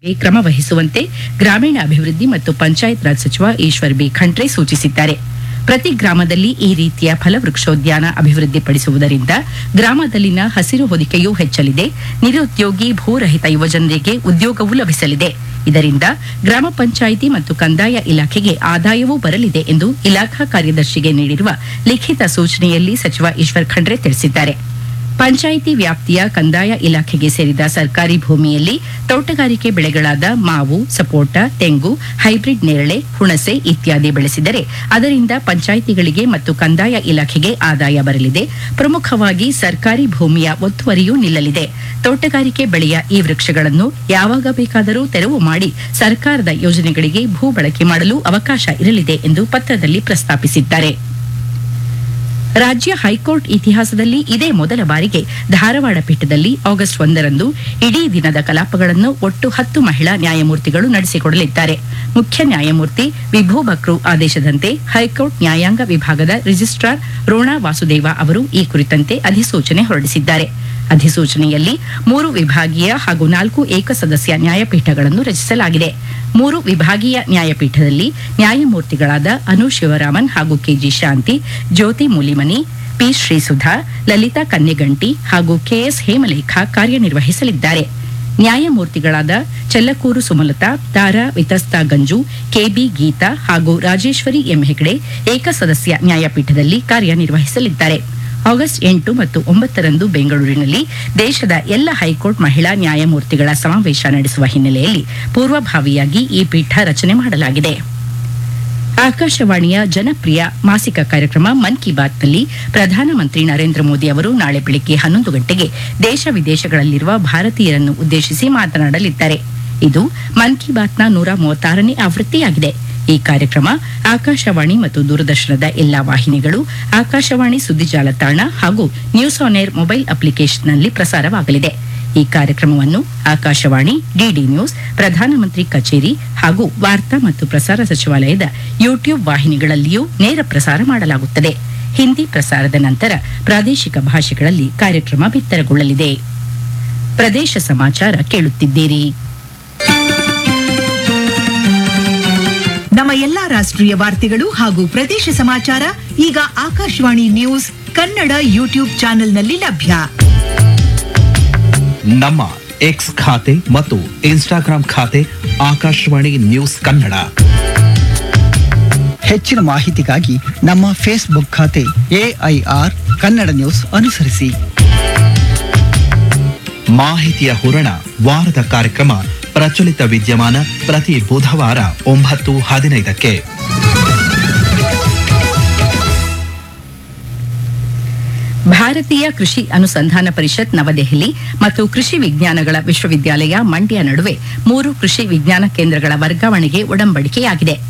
ಕ್ರಮ ವಹಿಸುವಂತೆ ಗ್ರಾಮೀಣಾಭಿವೃದ್ಧಿ ಮತ್ತು ಪಂಚಾಯತ್ ರಾಜ್ ಸಚಿವ ಈಶ್ವರ್ ಬಿ ಖಂಡ್ರೆ ಸೂಚಿಸಿದ್ದಾರೆ ಪ್ರತಿ ಗ್ರಾಮದಲ್ಲಿ ಈ ರೀತಿಯ ಫಲವೃಕ್ಷೋದ್ಯಾನ ಅಭಿವೃದ್ಧಿಪಡಿಸುವುದರಿಂದ ಗ್ರಾಮದಲ್ಲಿನ ಹಸಿರು ಹೊದಿಕೆಯೂ ಹೆಚ್ಚಲಿದೆ ನಿರುದ್ಯೋಗಿ ಭೂರಹಿತ ಯುವಜನರಿಗೆ ಉದ್ಯೋಗವೂ ಲಭಿಸಲಿದೆ ಇದರಿಂದ ಗ್ರಾಮ ಪಂಚಾಯಿತಿ ಮತ್ತು ಕಂದಾಯ ಇಲಾಖೆಗೆ ಆದಾಯವೂ ಬರಲಿದೆ ಎಂದು ಇಲಾಖಾ ಕಾರ್ಯದರ್ಶಿಗೆ ನೀಡಿರುವ ಲಿಖಿತ ಸೂಚನೆಯಲ್ಲಿ ಸಚಿವ ಈಶ್ವರ್ ಖಂಡ್ರೆ ತಿಳಿಸಿದ್ದಾರೆ ಪಂಚಾಯಿತಿ ವ್ಯಾಪ್ತಿಯ ಕಂದಾಯ ಇಲಾಖೆಗೆ ಸೇರಿದ ಸರ್ಕಾರಿ ಭೂಮಿಯಲ್ಲಿ ತೋಟಗಾರಿಕೆ ಬೆಳೆಗಳಾದ ಮಾವು ಸಪೋಟ ತೆಂಗು ಹೈಬ್ರಿಡ್ ನೇರಳೆ ಹುಣಸೆ ಇತ್ಯಾದಿ ಬೆಳೆಸಿದರೆ ಅದರಿಂದ ಪಂಚಾಯಿತಿಗಳಿಗೆ ಮತ್ತು ಕಂದಾಯ ಇಲಾಖೆಗೆ ಆದಾಯ ಬರಲಿದೆ ಪ್ರಮುಖವಾಗಿ ಸರ್ಕಾರಿ ಭೂಮಿಯ ಒತ್ತುವರಿಯೂ ನಿಲ್ಲಲಿದೆ ತೋಟಗಾರಿಕೆ ಬೆಳೆಯ ಈ ವೃಕ್ಷಗಳನ್ನು ಯಾವಾಗ ಬೇಕಾದರೂ ತೆರವು ಮಾಡಿ ಸರ್ಕಾರದ ಯೋಜನೆಗಳಿಗೆ ಭೂ ಬಳಕೆ ಮಾಡಲು ಅವಕಾಶ ಇರಲಿದೆ ಎಂದು ಪತ್ರದಲ್ಲಿ ಪ್ರಸ್ತಾಪಿಸಿದ್ದಾರೆ ರಾಜ್ಯ ಹೈಕೋರ್ಟ್ ಇತಿಹಾಸದಲ್ಲಿ ಇದೇ ಮೊದಲ ಬಾರಿಗೆ ಧಾರವಾಡ ಪೀಠದಲ್ಲಿ ಆಗಸ್ಟ್ ಒಂದರಂದು ಇಡೀ ದಿನದ ಕಲಾಪಗಳನ್ನು ಒಟ್ಟು ಹತ್ತು ಮಹಿಳಾ ನ್ಯಾಯಮೂರ್ತಿಗಳು ನಡೆಸಿಕೊಡಲಿದ್ದಾರೆ ಮುಖ್ಯ ನ್ಯಾಯಮೂರ್ತಿ ವಿಭು ಬಕ್ರು ಆದೇಶದಂತೆ ಹೈಕೋರ್ಟ್ ನ್ಯಾಯಾಂಗ ವಿಭಾಗದ ರಿಜಿಸ್ಟ್ರಾರ್ ರೋಣಾ ವಾಸುದೇವ ಅವರು ಈ ಕುರಿತಂತೆ ಅಧಿಸೂಚನೆ ಹೊರಡಿಸಿದ್ದಾರೆ ಅಧಿಸೂಚನೆಯಲ್ಲಿ ಮೂರು ವಿಭಾಗೀಯ ಹಾಗೂ ನಾಲ್ಕು ಏಕಸದಸ್ಯ ನ್ಯಾಯಪೀಠಗಳನ್ನು ರಚಿಸಲಾಗಿದೆ ಮೂರು ವಿಭಾಗೀಯ ನ್ಯಾಯಪೀಠದಲ್ಲಿ ನ್ಯಾಯಮೂರ್ತಿಗಳಾದ ಅನು ಶಿವರಾಮನ್ ಹಾಗೂ ಕೆಜಿ ಶಾಂತಿ ಜ್ಯೋತಿ ಮೂಲಿಮನಿ ಪಿ ಶ್ರೀಸುಧಾ ಲಲಿತಾ ಕನ್ನೆಗಂಟಿ ಹಾಗೂ ಕೆಎಸ್ ಹೇಮಲೇಖ ಕಾರ್ಯನಿರ್ವಹಿಸಲಿದ್ದಾರೆ ನ್ಯಾಯಮೂರ್ತಿಗಳಾದ ಚೆಲ್ಲಕೂರು ಸುಮಲತಾ ತಾರಾ ವಿತಸ್ತಾ ಗಂಜು ಕೆಬಿ ಗೀತಾ ಹಾಗೂ ರಾಜೇಶ್ವರಿ ಎಂ ಹೆಗಡೆ ಏಕಸದಸ್ಯ ನ್ಯಾಯಪೀಠದಲ್ಲಿ ಕಾರ್ಯನಿರ್ವಹಿಸಲಿದ್ದಾರೆ ಆಗಸ್ಟ್ ಎಂಟು ಮತ್ತು ಒಂಬತ್ತರಂದು ಬೆಂಗಳೂರಿನಲ್ಲಿ ದೇಶದ ಎಲ್ಲ ಹೈಕೋರ್ಟ್ ಮಹಿಳಾ ನ್ಯಾಯಮೂರ್ತಿಗಳ ಸಮಾವೇಶ ನಡೆಸುವ ಹಿನ್ನೆಲೆಯಲ್ಲಿ ಪೂರ್ವಭಾವಿಯಾಗಿ ಈ ಪೀಠ ರಚನೆ ಮಾಡಲಾಗಿದೆ ಆಕಾಶವಾಣಿಯ ಜನಪ್ರಿಯ ಮಾಸಿಕ ಕಾರ್ಯಕ್ರಮ ಮನ್ ಕಿ ಬಾತ್ನಲ್ಲಿ ಪ್ರಧಾನಮಂತ್ರಿ ನರೇಂದ್ರ ಮೋದಿ ಅವರು ನಾಳೆ ಬೆಳಿಗ್ಗೆ ಹನ್ನೊಂದು ಗಂಟೆಗೆ ದೇಶ ವಿದೇಶಗಳಲ್ಲಿರುವ ಭಾರತೀಯರನ್ನು ಉದ್ದೇಶಿಸಿ ಮಾತನಾಡಲಿದ್ದಾರೆ ಇದು ಮನ್ ಕಿ ಬಾತ್ನ ನೂರ ಮೂವತ್ತಾರನೇ ಆವೃತ್ತಿಯಾಗಿದೆ ಈ ಕಾರ್ಯಕ್ರಮ ಆಕಾಶವಾಣಿ ಮತ್ತು ದೂರದರ್ಶನದ ಎಲ್ಲಾ ವಾಹಿನಿಗಳು ಆಕಾಶವಾಣಿ ಸುದ್ದಿ ಜಾಲತಾಣ ಹಾಗೂ ನ್ಯೂಸ್ ಆನ್ ಏರ್ ಮೊಬೈಲ್ ಅಪ್ಲಿಕೇಶನ್ನಲ್ಲಿ ಪ್ರಸಾರವಾಗಲಿದೆ ಈ ಕಾರ್ಯಕ್ರಮವನ್ನು ಆಕಾಶವಾಣಿ ಡಿಡಿ ನ್ಯೂಸ್ ಪ್ರಧಾನಮಂತ್ರಿ ಕಚೇರಿ ಹಾಗೂ ವಾರ್ತಾ ಮತ್ತು ಪ್ರಸಾರ ಸಚಿವಾಲಯದ ಯೂಟ್ಯೂಬ್ ವಾಹಿನಿಗಳಲ್ಲಿಯೂ ನೇರ ಪ್ರಸಾರ ಮಾಡಲಾಗುತ್ತದೆ ಹಿಂದಿ ಪ್ರಸಾರದ ನಂತರ ಪ್ರಾದೇಶಿಕ ಭಾಷೆಗಳಲ್ಲಿ ಕಾರ್ಯಕ್ರಮ ಬಿತ್ತರಗೊಳ್ಳಲಿದೆ ಪ್ರದೇಶ ಸಮಾಚಾರ ಕೇಳುತ್ತಿದ್ದೀರಿ ನಮ್ಮ ಎಲ್ಲಾ ರಾಷ್ಟ್ರೀಯ ವಾರ್ತೆಗಳು ಹಾಗೂ ಪ್ರದೇಶ ಸಮಾಚಾರ ಈಗ ಆಕಾಶವಾಣಿ ನ್ಯೂಸ್ ಕನ್ನಡ ಯೂಟ್ಯೂಬ್ ಚಾನೆಲ್ನಲ್ಲಿ ಲಭ್ಯ ನಮ್ಮ ಎಕ್ಸ್ ಖಾತೆ ಮತ್ತು ಇನ್ಸ್ಟಾಗ್ರಾಂ ಖಾತೆ ಆಕಾಶವಾಣಿ ನ್ಯೂಸ್ ಕನ್ನಡ ಹೆಚ್ಚಿನ ಮಾಹಿತಿಗಾಗಿ ನಮ್ಮ ಫೇಸ್ಬುಕ್ ಖಾತೆ ಎಐಆರ್ ಕನ್ನಡ ನ್ಯೂಸ್ ಅನುಸರಿಸಿ ಮಾಹಿತಿಯ ಹೂರಣ ವಾರದ ಕಾರ್ಯಕ್ರಮ ಪ್ರಚಲಿತ ವಿದ್ಯಮಾನ ಪ್ರತಿ ಬುಧವಾರ ಒಂಬತ್ತು ಹದಿನೈದಕ್ಕೆ ಭಾರತೀಯ ಕೃಷಿ ಅನುಸಂಧಾನ ಪರಿಷತ್ ನವದೆಹಲಿ ಮತ್ತು ಕೃಷಿ ವಿಜ್ಞಾನಗಳ ವಿಶ್ವವಿದ್ಯಾಲಯ ಮಂಡ್ಯ ನಡುವೆ ಮೂರು ಕೃಷಿ ವಿಜ್ಞಾನ ಕೇಂದ್ರಗಳ ವರ್ಗಾವಣೆಗೆ ಒಡಂಬಡಿಕೆಯಾಗಿದೆ